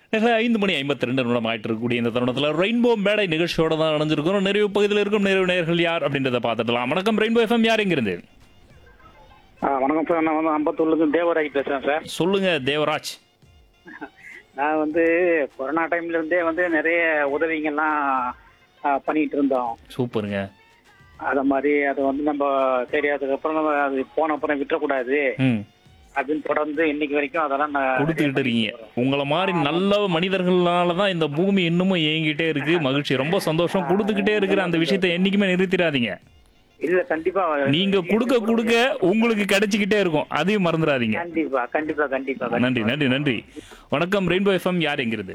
நேரத்தில் ஐந்து மணி ஐம்பத்தி ரெண்டு நிமிடம் ஆயிட்டு இருக்கக்கூடிய இந்த தருணத்தில் ரெயின்போ மேடை நிகழ்ச்சியோட தான் அணைஞ்சிருக்கிறோம் நிறைவு பகுதியில் இருக்கும் நிறைவு நேயர்கள் யார் அப்படின்றத பார்த்துடலாம் வணக்கம் ரெயின்போ எஃப்எம் யார் எங்கிருந்து ஆ வணக்கம் சார் நான் வந்து அம்பத்தூர்லேருந்து தேவராஜ் பேசுகிறேன் சார் சொல்லுங்க தேவராஜ் நான் வந்து கொரோனா டைம்ல இருந்தே வந்து நிறைய உதவிங்கெல்லாம் ஆ, பண்ணிட்டு இருந்தோம் சூப்பருங்க அத மாதிரி அது வந்து நம்ம சரி அதுக்கப்புறம் நம்ம அது போன அப்புறம் விட்டுறக்கூடாது ம் அப்படின்னு தொடர்ந்து இன்னைக்கு வரைக்கும் அதெல்லாம் நான் கொடுத்துக்கிட்டு இருக்கீங்க உங்களை மாதிரி நல்ல மனிதர்களால தான் இந்த பூமி இன்னமும் இயங்கிட்டே இருக்கு மகிழ்ச்சி ரொம்ப சந்தோஷம் கொடுத்துக்கிட்டே இருக்கிற அந்த விஷயத்தை என்னைக்குமே நிறுத்திடாதீங்க இல்ல கண்டிப்பா நீங்க கொடுக்க கொடுக்க உங்களுக்கு கிடைச்சிக்கிட்டே இருக்கும் அதையும் மறந்துடாதீங்க கண்டிப்பா கண்டிப்பா கண்டிப்பா கண்டிப்பா. நன்றி நன்றி நன்றி வணக்கம் ரெயின்போ எஃப்எம் யார் எங்கிருந்து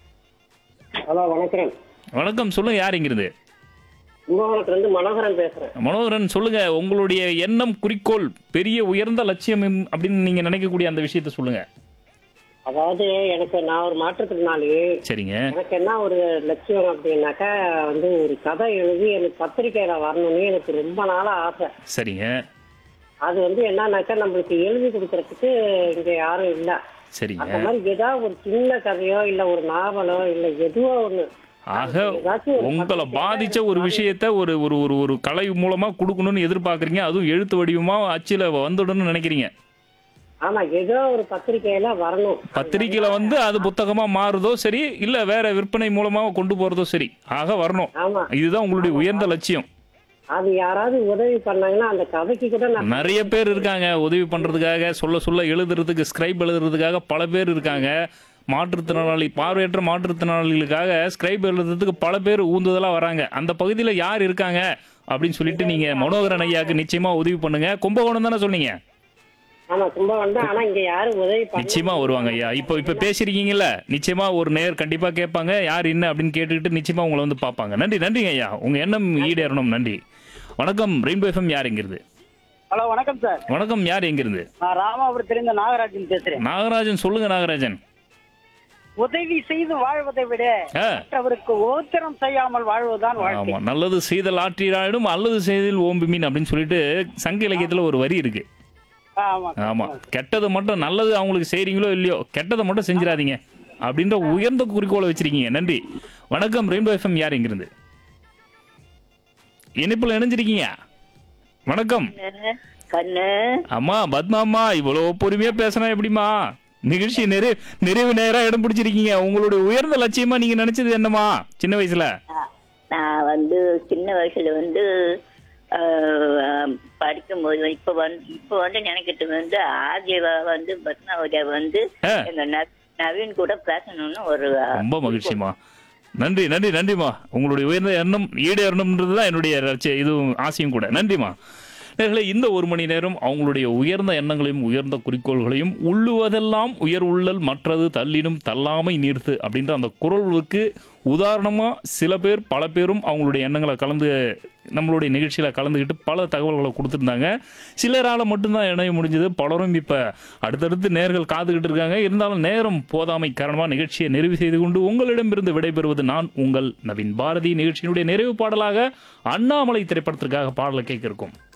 ஹலோ வணக்கம் வணக்கம் சொல்லுங்க யார் எங்கிருந்து கும்பகோணத்துல இருந்து மனோகரன் பேசுறேன் மனோகரன் சொல்லுங்க உங்களுடைய எண்ணம் குறிக்கோள் பெரிய உயர்ந்த லட்சியம் எம்- அப்படின்னு நீங்க நினைக்கக்கூடிய அந்த விஷயத்த சொல்லுங்க அதாவது எனக்கு நான் ஒரு மாற்றுத்திறனாளி சரிங்க எனக்கு என்ன ஒரு லட்சியம் அப்படின்னாக்கா வந்து ஒரு கதை எழுதி எனக்கு பத்திரிக்கையில வரணும்னு எனக்கு ரொம்ப நாளா ஆசை சரிங்க அது வந்து என்னன்னாக்கா நம்மளுக்கு எழுதி கொடுக்கறதுக்கு இங்க யாரும் இல்ல சரிங்க அந்த மாதிரி ஏதாவது ஒரு சின்ன கதையோ இல்ல ஒரு நாவலோ இல்ல எதுவோ ஒண்ணு ஆக ஏதாச்சும் ஒரு உங்களை பத்திரிக்கையில பாதிச்ச ஒரு விஷயத்த ஒரு ஒரு ஒரு ஒரு கலை மூலமா கொடுக்கணும்னு எதிர்பார்க்கறீங்க அதுவும் எழுத்து வடிவமா அச்சுல வந்துடணும்னு நினைக்கிறீங்க ஆமா ஏதோ ஒரு பத்திரிக்கையில வரணும் பத்திரிக்கையில வந்து அது புத்தகமா மாறுதோ சரி இல்ல வேற விற்பனை மூலமா கொண்டு போறதோ சரி ஆக வரணும் ஆமா இதுதான் உங்களுடைய உயர்ந்த லட்சியம் அது யாராவது உதவி பண்ணாங்கன்னா அந்த கதைக்கு கூட நான் நிறைய பேர் இருக்காங்க உதவி பண்றதுக்காக சொல்ல சொல்ல எழுதுறதுக்கு ஸ்கிரைப் எழுதுறதுக்காக பல பேர் இருக்காங்க மாற்றுத்திறனாளி பார்வையற்ற மாற்றுத்திறனாளிகளுக்காக ஸ்கிரைப் எழுதுறதுக்கு பல பேர் ஊந்துதலா வராங்க அந்த பகுதியில் யார் இருக்காங்க அப்படின்னு சொல்லிட்டு நீங்க மனோகரன் ஐயாக்கு நிச்சயமா உதவி பண்ணுங்க கும்பகோணம் தானே சொன்னீங்க ஆமா சும்மா வந்து ஆனா இங்க யாரும் உதவி பண்ண நிச்சயமா வருவாங்க ஐயா இப்போ இப்போ பேசியிருக்கீங்கல்ல நிச்சயமா ஒரு நேர் கண்டிப்பா கேட்பாங்க யார் என்ன அப்படின்னு கேட்டுக்கிட்டு நிச்சயமா உங்களை வந்து பார்ப்பாங்க நன்றி நன்றிங்க ஐயா உங்க எண்ணம் ஈடேறணும் நன்றி வணக்கம் ரெயின்போ எஃப்எம் யார் எங்கிருந்து ஹலோ வணக்கம் சார் வணக்கம் யார் எங்கிருந்து நான் ராமாபுரத்திலிருந்து நாகராஜன் பேசுறேன் நாகராஜன் சொல்லுங்க நாகராஜன் உதவி செய்து வாழ்வதை விட ஆ மற்றவருக்கு ஓத்திரம் செய்யாமல் வாழ்வதுதான் வாழ்க்கை ஆமா நல்லது செய்தல் ஆற்றிடாடும் அல்லது செய்தல் ஓம்பி மீன் அப்படின்னு சொல்லிட்டு சங்க இலக்கியத்துல ஒரு வரி இருக்கு ஆமா ஆமா கெட்டது மட்டும் நல்லது அவங்களுக்கு செய்றீங்களோ இல்லையோ கெட்டதை மட்டும் செஞ்சிடாதீங்க அப்படின்ற உயர்ந்த குறிக்கோளை வச்சிருக்கீங்க நன்றி வணக்கம் ரெயின்போ எஃப்எம் யார் எங்கிருந்து இணைப்புல இணைஞ்சிருக்கீங்க வணக்கம் கண்ணு அம்மா பத்மா அம்மா இவ்வளவு பொறுமையா பேசினா எப்படிமா நிகழ்ச்சி நிறைவு நிறைவு நேரம் இடம் பிடிச்சிருக்கீங்க உங்களுடைய உயர்ந்த லட்சியமா நீங்க நினைச்சது என்னமா சின்ன வயசுல நான் வந்து சின்ன வயசுல வந்து ஆஹ், படிக்கும்போது இப்ப வந்து இப்ப வந்து நினைக்கிட்டு வந்து ஆதிவா வந்து பத்மாவதியா வந்து ஆ. எங்க நவ- நவீன் கூட பேசணும்னு ஒரு ஆஹ், ரொம்ப மகிழ்ச்சிமா நன்றி நன்றி நன்றிமா உங்களுடைய உயர்ந்த எண்ணம் ஈடேறணும்ன்றது தான் என்னுடைய லட்சிய- இதுவும் ஆசையும் கூட நன்றிமா நேர்களே இந்த ஒரு மணி நேரம் அவங்களுடைய உயர்ந்த எண்ணங்களையும் உயர்ந்த குறிக்கோள்களையும் உள்ளுவதெல்லாம் உயர் உள்ளல் மற்றது தள்ளினும் தள்ளாமை நீர்த்து அப்படின்ற அந்த குரலுக்கு உதாரணமாக சில பேர் பல பேரும் அவங்களுடைய எண்ணங்களை கலந்து நம்மளுடைய நிகழ்ச்சியில் கலந்துக்கிட்டு பல தகவல்களை கொடுத்துருந்தாங்க சிலரால் மட்டும்தான் இணைய முடிஞ்சது பலரும் இப்போ அடுத்தடுத்து நேர்கள் காத்துக்கிட்டு இருக்காங்க இருந்தாலும் நேரம் போதாமை காரணமாக நிகழ்ச்சியை நிறைவு செய்து கொண்டு உங்களிடமிருந்து விடைபெறுவது நான் உங்கள் நவீன் பாரதி நிகழ்ச்சியினுடைய நிறைவு பாடலாக அண்ணாமலை திரைப்படத்திற்காக பாடலை கேட்க இருக்கோம்